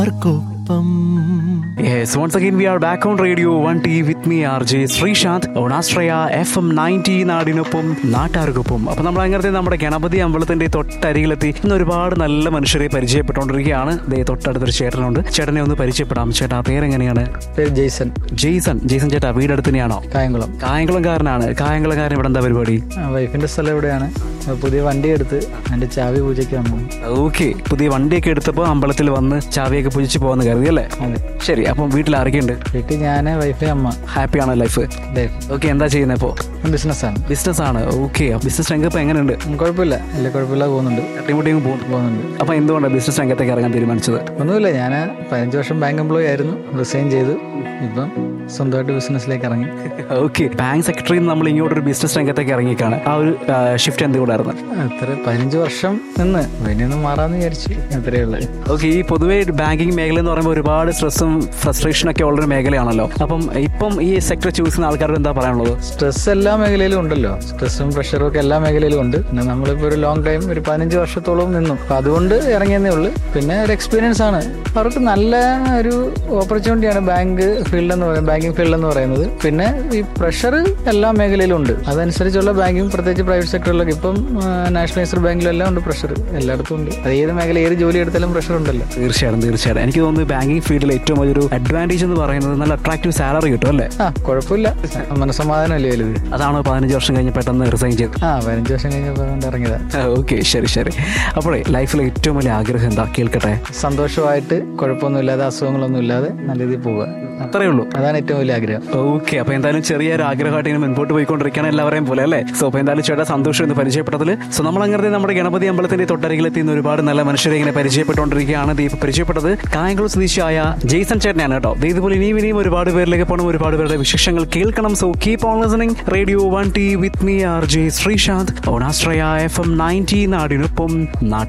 ആർക്കൊപ്പം Yes, once again we are back on Radio 1T with me RJ Sreesanth on Astraya FM 90 നാടിനൊപ്പം നാട്ടാർക്കൊപ്പം അപ്പൊ നമ്മൾ അങ്ങനത്തെ നമ്മുടെ ഗണപതി അമ്പലത്തിന്റെ തൊട്ടരികിലെത്തി ഇന്ന് ഒരുപാട് നല്ല മനുഷ്യരെ പരിചയപ്പെട്ടുകൊണ്ടിരിക്കുകയാണ് ദേ തൊട്ടടുത്തൊരു ചേട്ടനുണ്ട് ചേട്ടനെ ഒന്ന് പരിചയപ്പെടാം ചേട്ടാ പേരെങ്ങനെയാണ് പേര് ജെയ്സൺ ജെയ്സൺ ജെയ്സൺ ചേട്ടാ വീടടുത്ത് തന്നെയാണോ കായംകുളം കായംകുളംകാരനാണ് കായംകുളംകാരൻ ഇവിടെ എന്താ പരിപാടി ആ, വൈഫിന്റെ സ്ഥലം എവിടെയാണ് അപ്പൊ പുതിയ വണ്ടി എടുത്ത് അതിന്റെ ചാവി പൂജയ്ക്ക് വന്നു ഓക്കെ പുതിയ വണ്ടിയൊക്കെ എടുത്തപ്പോൾ അമ്പലത്തിൽ വന്ന് ചാവിയൊക്കെ പൂജിച്ച് പോകുന്ന കരുതി അല്ലേ അതെ ശരി അപ്പം വീട്ടിൽ ആരൊക്കെയുണ്ട് വീട്ടിൽ ഞാൻ വൈഫ് അമ്മ ഹാപ്പിയാണോ ലൈഫ് ലൈഫ് ഓക്കെ എന്താ ചെയ്യുന്നത് ഇപ്പോൾ ബിസിനസ്സാണ് ബിസിനസ് ആണ് ഓക്കെ ബിസിനസ് രംഗം ഇപ്പൊ എങ്ങനെയുണ്ട് കുഴപ്പമില്ല ഇല്ല കുഴപ്പമില്ലാതെ പോകുന്നുണ്ട് തട്ടിമുട്ടിയും പോകുന്നു പോകുന്നുണ്ട് അപ്പൊ എന്തുകൊണ്ടാണ് ബിസിനസ് രംഗത്തേക്ക് ഇറങ്ങാൻ തീരുമാനിച്ചത് ഒന്നുമില്ല ഞാൻ പതിനഞ്ച് വർഷം ബാങ്ക് എംപ്ലോയി ആയിരുന്നു റിസൈൻ ചെയ്തു ഇപ്പം സ്വന്തമായിട്ട് ബിസിനസ്സിലേക്ക് ഇറങ്ങി ഓക്കെ ബാങ്ക് സെക്രട്ടറിയിൽ നമ്മൾ ഇങ്ങോട്ടൊരു ബിസിനസ് രംഗത്തേക്ക് ഇറങ്ങിക്കാണ് ആ ഒരു ഷിഫ്റ്റ് എന്തുകൊണ്ടായിരുന്നു അത്ര പതിനഞ്ച് വർഷം നിന്ന് പിന്നെ ഒന്ന് മാറാന്ന് വിചാരിച്ചു അത്രയേ ഉള്ളൂ ഓക്കെ ഈ പൊതുവേ ബാങ്കിങ് മേഖല എന്ന് പറയുമ്പോൾ ഒരുപാട് സ്ട്രെസ്സും ഫ്രസ്ട്രേഷനും ഒക്കെ ഉള്ളൊരു മേഖലയാണല്ലോ അപ്പം ഇപ്പം ഈ സെക്ടർ ചൂസ് ചെയ്യുന്ന ആൾക്കാർക്ക് എന്താ പറയാനുള്ളത് സ്ട്രെസ് എല്ലാ മേഖലയിലും ഉണ്ടല്ലോ സ്ട്രെസ്സും പ്രഷറും ഒക്കെ എല്ലാ മേഖലയിലും ഉണ്ട് പിന്നെ നമ്മളിപ്പോൾ ഒരു ലോങ് ടൈം ഒരു പതിനഞ്ച് വർഷത്തോളം നിന്നു അപ്പൊ അതുകൊണ്ട് ഇറങ്ങിയെന്നേ ഉള്ളൂ പിന്നെ ഒരു എക്സ്പീരിയൻസ് ആണ് അവർക്ക് നല്ല ഒരു ഓപ്പർച്യൂണിറ്റിയാണ് ബാങ്ക് ഫീൽഡ് എന്ന് പറയുന്നത് ബാങ്കിങ് ഫീൽഡ് എന്ന് പറയുന്നത് പിന്നെ ഈ പ്രഷർ എല്ലാ മേഖലയിലും ഉണ്ട് അതനുസരിച്ചുള്ള ബാങ്കിങ് പ്രത്യേകിച്ച് പ്രൈവറ്റ് സെക്ടറിലൊക്കെ ഇപ്പം നാഷണലൈസ്ഡ് ബാങ്കിലെല്ലാം ഉണ്ട് പ്രഷർ എല്ലായിടത്തും ഉണ്ട് അത് ഏത് മേഖല ഏത് ജോലി എടുത്താലും പ്രഷർ ഉണ്ടല്ലോ തീർച്ചയായിട്ടും തീർച്ചയായിട്ടും എനിക്ക് തോന്നുന്നു ബാങ്കിങ് ഫീൽഡിൽ ഏറ്റവും വലിയൊരു അഡ്വാൻറ്റേജ് എന്ന് പറയുന്നത് നല്ല അട്രാക്റ്റീവ് സാലറി കിട്ടും അല്ലേ ആ കുഴപ്പമില്ല മനസ്സമാധാനമല്ലേ വലുത് അതാണ് പതിനഞ്ച് വർഷം കഴിഞ്ഞ് പെട്ടെന്ന് റിസൈൻ ചെയ്തത് ആ പതിനഞ്ച് വർഷം കഴിഞ്ഞപ്പോൾ അതുകൊണ്ട് ഇറങ്ങിയതാ ഓക്കെ ശരി ശരി അപ്പോഴേ ലൈഫിലെ ഏറ്റവും വലിയ ആഗ്രഹം എന്താ കേൾക്കട്ടെ സന്തോഷമായിട്ട് കുഴപ്പമൊന്നുമില്ലാതെ അസുഖങ്ങളൊന്നും ഇല്ലാതെ നല്ല രീതിയിൽ പോവുക അത്രേ ഉള്ളൂ അതാണ് ഏറ്റവും വലിയ ആഗ്രഹം ഓക്കെ അപ്പൊ എന്തായാലും ചെറിയൊരു ആഗ്രഹമായിട്ട് ഇങ്ങനെ മുൻപോട്ട് പോയിക്കൊണ്ടിരിക്കുകയാണ് എല്ലാവരെയും പോലെ അല്ലേ സോ അപ്പൊ എന്തായാലും ചേട്ടാ സന്തോഷം എന്ന് പരിചയപ്പെട്ടതിൽ സോ നമ്മൾ അങ്ങനത്തെ നമ്മുടെ ഗണപതി അമ്പലത്തിന്റെ തൊട്ടരികിലെത്തി ഇന്ന് ഒരുപാട് നല്ല മനുഷ്യരെ ഇങ്ങനെ പരിചയപ്പെട്ടുകൊണ്ടിരിക്കുകയാണ് ദീപ് പരിചയപ്പെട്ടത് കായംകുളം സ്വദേശിയായ ജെയ്സൺ ചേട്ടനാണ് കേട്ടോ ദേ ഇതുപോലെ ഇനിയും ഇനിയും ഒരുപാട് പേരിലേക്ക് പോകണം ഒരുപാട് പേരുടെ വിശേഷങ്ങൾ കേൾക്കണം so keep on listening radio one T with me R J Sreesanth ഓണാശ്രയ എഫ് എം നയൻറ്റി നാടിനൊപ്പം നാട്ട